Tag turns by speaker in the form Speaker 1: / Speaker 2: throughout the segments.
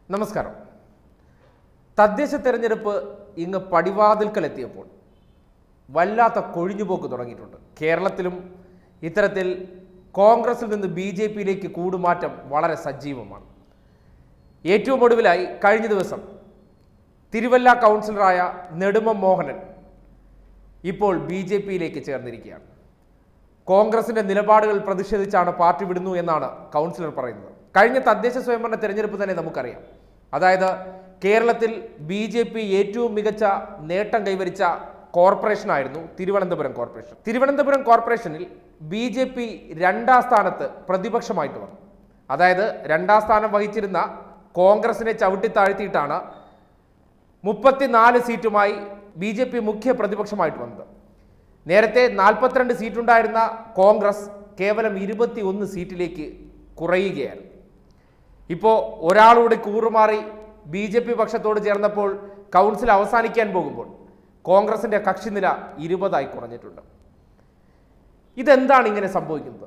Speaker 1: നമസ്കാരം തദ്ദേശ തെരഞ്ഞെടുപ്പ് ഇങ്ങ് പടിവാതിൽക്കലെത്തിയപ്പോൾ വല്ലാത്ത കൊഴിഞ്ഞുപോക്ക് തുടങ്ങിയിട്ടുണ്ട് കേരളത്തിലും ഇത്തരത്തിൽ കോൺഗ്രസിൽ നിന്ന് ബി ജെ പിയിലേക്ക് കൂടുമാറ്റം വളരെ സജീവമാണ് ഏറ്റവും ഒടുവിലായി കഴിഞ്ഞ ദിവസം തിരുവല്ല കൗൺസിലറായ നെടുമം മോഹനൻ ഇപ്പോൾ ബി ജെ പിയിലേക്ക് ചേർന്നിരിക്കുകയാണ് കോൺഗ്രസിന്റെ നിലപാടുകൾ പ്രതിഷേധിച്ചാണ് പാർട്ടി വിടുന്നു എന്നാണ് കൗൺസിലർ പറയുന്നത് കഴിഞ്ഞ തദ്ദേശ സ്വയംഭരണ തെരഞ്ഞെടുപ്പ് തന്നെ നമുക്കറിയാം അതായത് കേരളത്തിൽ ബി ജെ പി ഏറ്റവും മികച്ച നേട്ടം കൈവരിച്ച കോർപ്പറേഷനായിരുന്നു തിരുവനന്തപുരം കോർപ്പറേഷൻ തിരുവനന്തപുരം കോർപ്പറേഷനിൽ ബി ജെ പി രണ്ടാം സ്ഥാനത്ത് പ്രതിപക്ഷമായിട്ട് വന്നു അതായത് രണ്ടാം സ്ഥാനം വഹിച്ചിരുന്ന കോൺഗ്രസിനെ ചവിട്ടിത്താഴ്ത്തിയിട്ടാണ് മുപ്പത്തിനാല് സീറ്റുമായി ബി ജെ പി മുഖ്യ പ്രതിപക്ഷമായിട്ട് വന്നത് നേരത്തെ നാൽപ്പത്തിരണ്ട് സീറ്റുണ്ടായിരുന്ന കോൺഗ്രസ് കേവലം ഇരുപത്തി ഒന്ന് സീറ്റിലേക്ക് കുറയുകയാണ് ഇപ്പോൾ ഒരാളൂടെ കൂറുമാറി ബി ജെ പി പക്ഷത്തോട് ചേർന്നപ്പോൾ കൗൺസിൽ അവസാനിക്കാൻ പോകുമ്പോൾ കോൺഗ്രസിന്റെ കക്ഷിനില ഇരുപതായി കുറഞ്ഞിട്ടുണ്ട് ഇതെന്താണ് ഇങ്ങനെ സംഭവിക്കുന്നത്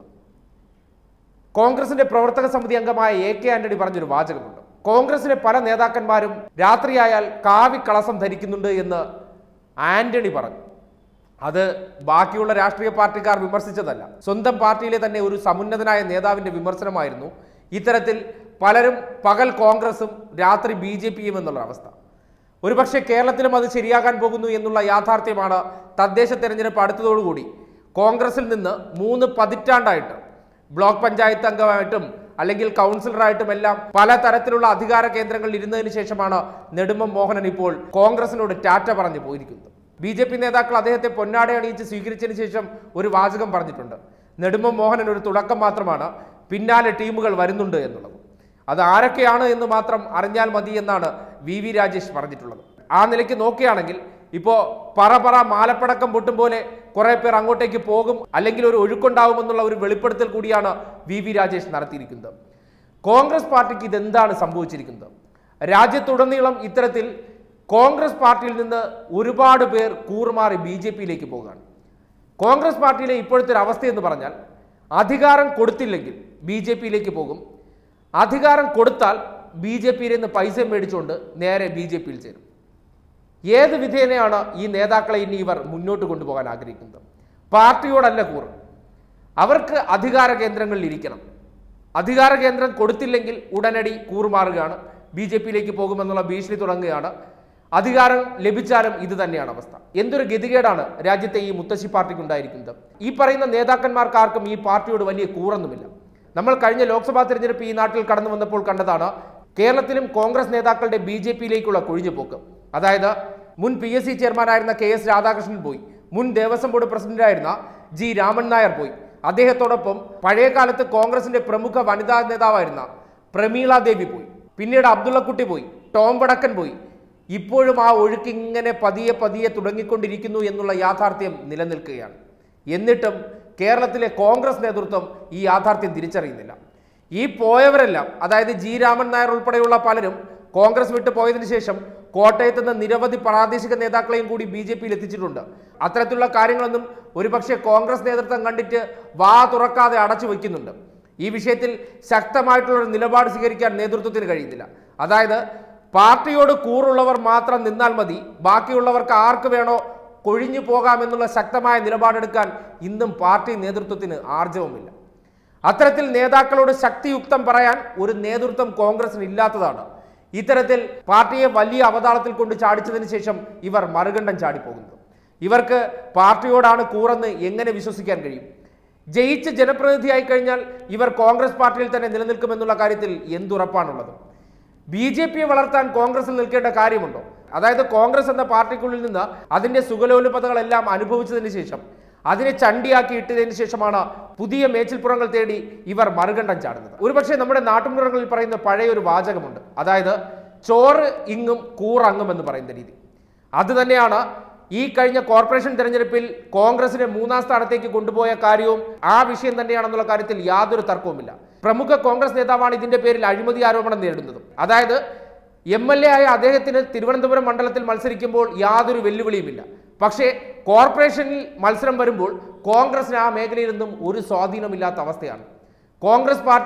Speaker 1: കോൺഗ്രസിന്റെ പ്രവർത്തക സമിതി അംഗമായ എ കെ ആന്റണി പറഞ്ഞൊരു വാചകമുണ്ട് കോൺഗ്രസിലെ പല നേതാക്കന്മാരും രാത്രിയായാൽ കാവി കളസം ധരിക്കുന്നുണ്ട് എന്ന് ആന്റണി പറഞ്ഞു അത് ബാക്കിയുള്ള രാഷ്ട്രീയ പാർട്ടിക്കാർ വിമർശിച്ചതല്ല സ്വന്തം പാർട്ടിയിലെ തന്നെ ഒരു സമുന്നതനായ നേതാവിന്റെ വിമർശനമായിരുന്നു ഇത്തരത്തിൽ പലരും പകൽ കോൺഗ്രസും രാത്രി ബി ജെ പിയും എന്നുള്ള അവസ്ഥ ഒരുപക്ഷെ കേരളത്തിലും അത് ശരിയാകാൻ പോകുന്നു എന്നുള്ള യാഥാർത്ഥ്യമാണ് തദ്ദേശ തെരഞ്ഞെടുപ്പ് അടുത്തതോടുകൂടി കോൺഗ്രസിൽ നിന്ന് മൂന്ന് പതിറ്റാണ്ടായിട്ട് ബ്ലോക്ക് പഞ്ചായത്ത് അംഗമായിട്ടും അല്ലെങ്കിൽ കൗൺസിലറായിട്ടും എല്ലാം പല തരത്തിലുള്ള അധികാര കേന്ദ്രങ്ങളിൽ ഇരുന്നതിന് ശേഷമാണ് നെടുമ്പം മോഹനൻ ഇപ്പോൾ കോൺഗ്രസിനോട് ടാറ്റ പറഞ്ഞു പോയിരിക്കുന്നത് ബി ജെ പി നേതാക്കൾ അദ്ദേഹത്തെ പൊന്നാട അണിയിച്ച് സ്വീകരിച്ചതിന് ശേഷം ഒരു വാചകം പറഞ്ഞിട്ടുണ്ട് നെടുമ്പം മോഹനൻ ഒരു തുടക്കം മാത്രമാണ് പിന്നാലെ ടീമുകൾ വരുന്നുണ്ട് എന്നുള്ളത് അത് ആരൊക്കെയാണ് എന്ന് മാത്രം അറിഞ്ഞാൽ മതി എന്നാണ് വി വി രാജേഷ് പറഞ്ഞിട്ടുള്ളത് ആ നിലയ്ക്ക് നോക്കുകയാണെങ്കിൽ ഇപ്പോൾ പറ പറ മാലപ്പടക്കം പൊട്ടും പോലെ കുറെ പേർ അങ്ങോട്ടേക്ക് പോകും അല്ലെങ്കിൽ ഒരു ഒഴുക്കുണ്ടാവുമെന്നുള്ള ഒരു വെളിപ്പെടുത്തൽ കൂടിയാണ് വി വി രാജേഷ് നടത്തിയിരിക്കുന്നത് കോൺഗ്രസ് പാർട്ടിക്ക് ഇതെന്താണ് സംഭവിച്ചിരിക്കുന്നത് രാജ്യത്തുടനീളം ഇത്തരത്തിൽ കോൺഗ്രസ് പാർട്ടിയിൽ നിന്ന് ഒരുപാട് പേർ കൂറുമാറി ബി ജെ പിയിലേക്ക് പോകുകയാണ് കോൺഗ്രസ് പാർട്ടിയിലെ ഇപ്പോഴത്തെ ഒരു അവസ്ഥ എന്ന് പറഞ്ഞാൽ അധികാരം കൊടുത്തില്ലെങ്കിൽ ബി ജെ പിയിലേക്ക് പോകും അധികാരം കൊടുത്താൽ ബി ജെ പിയിൽ നിന്ന് പൈസ മേടിച്ചുകൊണ്ട് നേരെ ബി ജെ പിയിൽ ചേരും ഏത് വിധേനയാണ് ഈ നേതാക്കളെ ഇനി ഇവർ മുന്നോട്ട് കൊണ്ടുപോകാൻ ആഗ്രഹിക്കുന്നത് പാർട്ടിയോടല്ല കൂറ് അവർക്ക് അധികാര കേന്ദ്രങ്ങളിൽ ഇരിക്കണം അധികാര കേന്ദ്രം കൊടുത്തില്ലെങ്കിൽ ഉടനടി കൂറുമാറുകയാണ് ബി ജെ പിയിലേക്ക് പോകുമെന്നുള്ള ഭീഷണി തുടങ്ങുകയാണ് അധികാരം ലഭിച്ചാലും ഇത് തന്നെയാണ് അവസ്ഥ എന്തൊരു ഗതികേടാണ് രാജ്യത്തെ ഈ മുത്തശ്ശി പാർട്ടിക്ക് ഉണ്ടായിരിക്കുന്നത് ഈ പറയുന്ന നേതാക്കന്മാർക്ക് ആർക്കും ഈ പാർട്ടിയോട് വലിയ കൂറൊന്നുമില്ല നമ്മൾ കഴിഞ്ഞ ലോക്സഭാ തെരഞ്ഞെടുപ്പ് ഈ നാട്ടിൽ കടന്നു വന്നപ്പോൾ കണ്ടതാണ് കേരളത്തിലും കോൺഗ്രസ് നേതാക്കളുടെ ബി ജെ പിയിലേക്കുള്ള കൊഴിഞ്ഞുപോക്ക് അതായത് മുൻ പി എസ് സി ചെയർമാനായിരുന്ന കെ എസ് രാധാകൃഷ്ണൻ പോയി മുൻ ദേവസ്വം ബോർഡ് പ്രസിഡന്റായിരുന്ന ജി രാമൻ നായർ പോയി അദ്ദേഹത്തോടൊപ്പം പഴയ കാലത്ത് കോൺഗ്രസിന്റെ പ്രമുഖ വനിതാ നേതാവായിരുന്ന പ്രമീള ദേവി പോയി പിന്നീട് അബ്ദുള്ളക്കുട്ടി പോയി ടോം വടക്കൻ പോയി ഇപ്പോഴും ആ ഒഴുക്ക് ഇങ്ങനെ പതിയെ പതിയെ തുടങ്ങിക്കൊണ്ടിരിക്കുന്നു എന്നുള്ള യാഥാർത്ഥ്യം നിലനിൽക്കുകയാണ് എന്നിട്ടും കേരളത്തിലെ കോൺഗ്രസ് നേതൃത്വം ഈ യാഥാർത്ഥ്യം തിരിച്ചറിയുന്നില്ല ഈ പോയവരെല്ലാം അതായത് ജി രാമൻ നായർ ഉൾപ്പെടെയുള്ള പലരും കോൺഗ്രസ് വിട്ടു പോയതിനു ശേഷം കോട്ടയത്ത് നിന്ന് നിരവധി പ്രാദേശിക നേതാക്കളെയും കൂടി ബി ജെ പിയിൽ എത്തിച്ചിട്ടുണ്ട് അത്തരത്തിലുള്ള കാര്യങ്ങളൊന്നും ഒരുപക്ഷെ കോൺഗ്രസ് നേതൃത്വം കണ്ടിട്ട് വാ തുറക്കാതെ അടച്ചു വയ്ക്കുന്നുണ്ട് ഈ വിഷയത്തിൽ ശക്തമായിട്ടുള്ള ഒരു നിലപാട് സ്വീകരിക്കാൻ നേതൃത്വത്തിന് കഴിയുന്നില്ല അതായത് പാർട്ടിയോട് കൂറുള്ളവർ മാത്രം നിന്നാൽ മതി ബാക്കിയുള്ളവർക്ക് ആർക്ക് വേണോ കൊഴിഞ്ഞു പോകാമെന്നുള്ള ശക്തമായ നിലപാടെടുക്കാൻ ഇന്നും പാർട്ടി നേതൃത്വത്തിന് ആർജവമില്ല അത്തരത്തിൽ നേതാക്കളോട് ശക്തിയുക്തം പറയാൻ ഒരു നേതൃത്വം കോൺഗ്രസിന് ഇല്ലാത്തതാണ് ഇത്തരത്തിൽ പാർട്ടിയെ വലിയ അവതാളത്തിൽ കൊണ്ട് ചാടിച്ചതിന് ശേഷം ഇവർ മറുകണ്ഠം ചാടിപ്പോകുന്നത് ഇവർക്ക് പാർട്ടിയോടാണ് കൂറെന്ന് എങ്ങനെ വിശ്വസിക്കാൻ കഴിയും ജയിച്ച് ജനപ്രതിനിധിയായി കഴിഞ്ഞാൽ ഇവർ കോൺഗ്രസ് പാർട്ടിയിൽ തന്നെ നിലനിൽക്കുമെന്നുള്ള കാര്യത്തിൽ എന്തുറപ്പാണുള്ളത് ബി ജെ പിയെ വളർത്താൻ കോൺഗ്രസിൽ നിൽക്കേണ്ട കാര്യമുണ്ടോ അതായത് കോൺഗ്രസ് എന്ന പാർട്ടിക്കുള്ളിൽ നിന്ന് അതിന്റെ സുഖലോലുപതകളെല്ലാം അനുഭവിച്ചതിന് ശേഷം അതിനെ ചണ്ടിയാക്കി ഇട്ടതിന് ശേഷമാണ് പുതിയ മേച്ചിൽപ്പുറങ്ങൾ തേടി ഇവർ മറുകണ്ഠം ചാടുന്നത് ഒരുപക്ഷെ നമ്മുടെ നാട്ടുമ്പുറങ്ങളിൽ പറയുന്ന പഴയ ഒരു വാചകമുണ്ട് അതായത് ചോറ് ഇങ്ങും കൂറങ്ങും എന്ന് പറയുന്ന രീതി അത് തന്നെയാണ് ഈ കഴിഞ്ഞ കോർപ്പറേഷൻ തെരഞ്ഞെടുപ്പിൽ കോൺഗ്രസിനെ മൂന്നാം സ്ഥാനത്തേക്ക് കൊണ്ടുപോയ കാര്യവും ആ വിഷയം തന്നെയാണെന്നുള്ള കാര്യത്തിൽ യാതൊരു തർക്കവുമില്ല പ്രമുഖ കോൺഗ്രസ് നേതാവാണ് ഇതിന്റെ പേരിൽ അഴിമതി ആരോപണം നേരിടുന്നതും അതായത് എം എൽ എ ആയ അദ്ദേഹത്തിന് തിരുവനന്തപുരം മണ്ഡലത്തിൽ മത്സരിക്കുമ്പോൾ യാതൊരു വെല്ലുവിളിയുമില്ല പക്ഷേ കോർപ്പറേഷനിൽ മത്സരം വരുമ്പോൾ കോൺഗ്രസിന് ആ മേഖലയിൽ നിന്നും ഒരു സ്വാധീനമില്ലാത്ത അവസ്ഥയാണ് കോൺഗ്രസ് പാർട്ടി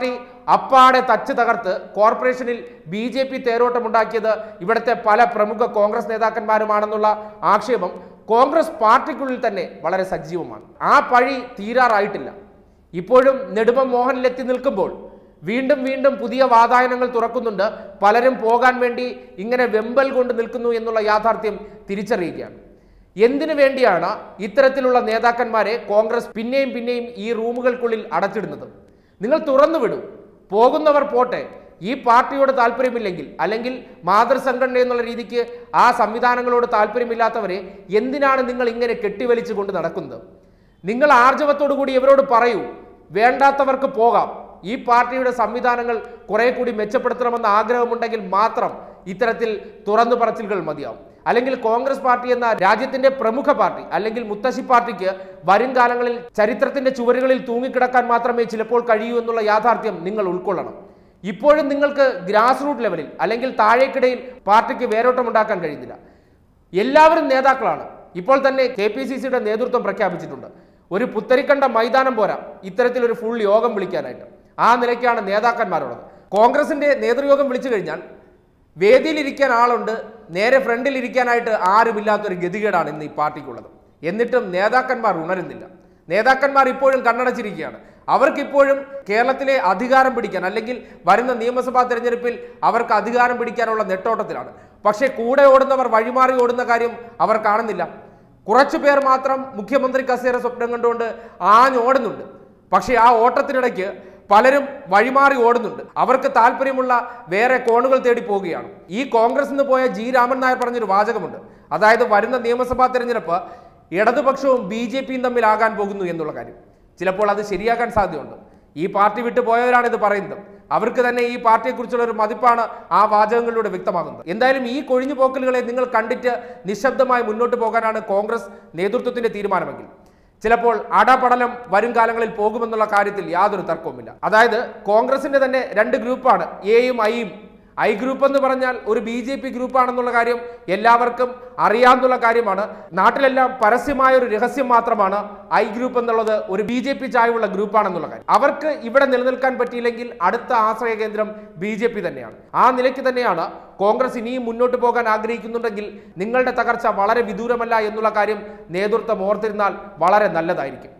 Speaker 1: അപ്പാടെ തച്ച് തകർത്ത് കോർപ്പറേഷനിൽ ബി ജെ പി തേരോട്ടമുണ്ടാക്കിയത് ഇവിടുത്തെ പല പ്രമുഖ കോൺഗ്രസ് നേതാക്കന്മാരുമാണെന്നുള്ള ആക്ഷേപം കോൺഗ്രസ് പാർട്ടിക്കുള്ളിൽ തന്നെ വളരെ സജീവമാണ് ആ പഴി തീരാറായിട്ടില്ല ഇപ്പോഴും നെടുമം മോഹനിലെത്തി നിൽക്കുമ്പോൾ വീണ്ടും വീണ്ടും പുതിയ വാതായനങ്ങൾ തുറക്കുന്നുണ്ട് പലരും പോകാൻ വേണ്ടി ഇങ്ങനെ വെമ്പൽ കൊണ്ട് നിൽക്കുന്നു എന്നുള്ള യാഥാർത്ഥ്യം തിരിച്ചറിയുകയാണ് എന്തിനു വേണ്ടിയാണ് ഇത്തരത്തിലുള്ള നേതാക്കന്മാരെ കോൺഗ്രസ് പിന്നെയും പിന്നെയും ഈ റൂമുകൾക്കുള്ളിൽ അടച്ചിടുന്നത് നിങ്ങൾ തുറന്നു വിടൂ പോകുന്നവർ പോട്ടെ ഈ പാർട്ടിയോട് താല്പര്യമില്ലെങ്കിൽ അല്ലെങ്കിൽ മാതൃസംഘടന എന്നുള്ള രീതിക്ക് ആ സംവിധാനങ്ങളോട് താല്പര്യമില്ലാത്തവരെ എന്തിനാണ് നിങ്ങൾ ഇങ്ങനെ കെട്ടിവലിച്ചു കൊണ്ട് നടക്കുന്നത് നിങ്ങൾ ആർജവത്തോടു കൂടി ഇവരോട് പറയൂ വേണ്ടാത്തവർക്ക് പോകാം ഈ പാർട്ടിയുടെ സംവിധാനങ്ങൾ കുറെ കൂടി മെച്ചപ്പെടുത്തണമെന്ന ആഗ്രഹമുണ്ടെങ്കിൽ മാത്രം ഇത്തരത്തിൽ തുറന്നു പറച്ചിലുകൾ മതിയാവും അല്ലെങ്കിൽ കോൺഗ്രസ് പാർട്ടി എന്ന രാജ്യത്തിന്റെ പ്രമുഖ പാർട്ടി അല്ലെങ്കിൽ മുത്തശ്ശി പാർട്ടിക്ക് വരും കാലങ്ങളിൽ ചരിത്രത്തിന്റെ ചുവരുകളിൽ തൂങ്ങിക്കിടക്കാൻ മാത്രമേ ചിലപ്പോൾ കഴിയൂ എന്നുള്ള യാഥാർത്ഥ്യം നിങ്ങൾ ഉൾക്കൊള്ളണം ഇപ്പോഴും നിങ്ങൾക്ക് ഗ്രാസ് റൂട്ട് ലെവലിൽ അല്ലെങ്കിൽ താഴേക്കിടയിൽ പാർട്ടിക്ക് വേരോട്ടമുണ്ടാക്കാൻ കഴിയുന്നില്ല എല്ലാവരും നേതാക്കളാണ് ഇപ്പോൾ തന്നെ കെ പി സി സിയുടെ നേതൃത്വം പ്രഖ്യാപിച്ചിട്ടുണ്ട് ഒരു പുത്തരിക്കണ്ട മൈതാനം പോരാ ഇത്തരത്തിലൊരു ഫുൾ യോഗം വിളിക്കാനായിട്ട് ആ നിലയ്ക്കാണ് നേതാക്കന്മാരുള്ളത് കോൺഗ്രസിന്റെ നേതൃയോഗം വിളിച്ചു കഴിഞ്ഞാൽ വേദിയിലിരിക്കാൻ ആളുണ്ട് നേരെ ഫ്രണ്ടിൽ ഇരിക്കാനായിട്ട് ആരുമില്ലാത്തൊരു ഗതികേടാണ് ഇന്ന് ഈ പാർട്ടിക്കുള്ളത് എന്നിട്ടും നേതാക്കന്മാർ ഉണരുന്നില്ല നേതാക്കന്മാർ ഇപ്പോഴും കണ്ണടച്ചിരിക്കുകയാണ് അവർക്കിപ്പോഴും കേരളത്തിലെ അധികാരം പിടിക്കാൻ അല്ലെങ്കിൽ വരുന്ന നിയമസഭാ തെരഞ്ഞെടുപ്പിൽ അവർക്ക് അധികാരം പിടിക്കാനുള്ള നെട്ടോട്ടത്തിലാണ് പക്ഷേ കൂടെ ഓടുന്നവർ വഴിമാറി ഓടുന്ന കാര്യം അവർ കാണുന്നില്ല കുറച്ചു പേർ മാത്രം മുഖ്യമന്ത്രി കസേര സ്വപ്നം കണ്ടുകൊണ്ട് ആഞ്ഞോടുന്നുണ്ട് പക്ഷേ ആ ഓട്ടത്തിനിടയ്ക്ക് പലരും വഴിമാറി ഓടുന്നുണ്ട് അവർക്ക് താല്പര്യമുള്ള വേറെ കോണുകൾ തേടി പോവുകയാണ് ഈ കോൺഗ്രസ് നിന്ന് പോയ ജി രാമൻ നായർ പറഞ്ഞൊരു വാചകമുണ്ട് അതായത് വരുന്ന നിയമസഭാ തെരഞ്ഞെടുപ്പ് ഇടതുപക്ഷവും ബി ജെ പിയും തമ്മിലാകാൻ പോകുന്നു എന്നുള്ള കാര്യം ചിലപ്പോൾ അത് ശരിയാക്കാൻ സാധ്യതയുണ്ട് ഈ പാർട്ടി വിട്ടു പോയവരാണ് ഇത് പറയുന്നത് അവർക്ക് തന്നെ ഈ പാർട്ടിയെക്കുറിച്ചുള്ള ഒരു മതിപ്പാണ് ആ വാചകങ്ങളിലൂടെ വ്യക്തമാകുന്നത് എന്തായാലും ഈ കൊഴിഞ്ഞു പോക്കലുകളെ നിങ്ങൾ കണ്ടിട്ട് നിശബ്ദമായി മുന്നോട്ട് പോകാനാണ് കോൺഗ്രസ് നേതൃത്വത്തിന്റെ തീരുമാനമെങ്കിൽ ചിലപ്പോൾ അടപടലം വരും കാലങ്ങളിൽ പോകുമെന്നുള്ള കാര്യത്തിൽ യാതൊരു തർക്കവുമില്ല അതായത് കോൺഗ്രസിന്റെ തന്നെ രണ്ട് ഗ്രൂപ്പാണ് എയും ഐയും ഐ ഗ്രൂപ്പ് എന്ന് പറഞ്ഞാൽ ഒരു ബി ജെ പി ഗ്രൂപ്പാണെന്നുള്ള കാര്യം എല്ലാവർക്കും അറിയാവുന്ന കാര്യമാണ് നാട്ടിലെല്ലാം പരസ്യമായ ഒരു രഹസ്യം മാത്രമാണ് ഐ ഗ്രൂപ്പ് എന്നുള്ളത് ഒരു ബി ജെ പി ചായവുള്ള ഗ്രൂപ്പാണെന്നുള്ള കാര്യം അവർക്ക് ഇവിടെ നിലനിൽക്കാൻ പറ്റിയില്ലെങ്കിൽ അടുത്ത ആശ്രയ കേന്ദ്രം ബി ജെ പി തന്നെയാണ് ആ നിലയ്ക്ക് തന്നെയാണ് കോൺഗ്രസ് ഇനിയും മുന്നോട്ട് പോകാൻ ആഗ്രഹിക്കുന്നുണ്ടെങ്കിൽ നിങ്ങളുടെ തകർച്ച വളരെ വിദൂരമല്ല എന്നുള്ള കാര്യം നേതൃത്വം ഓർത്തിരുന്നാൽ വളരെ നല്ലതായിരിക്കും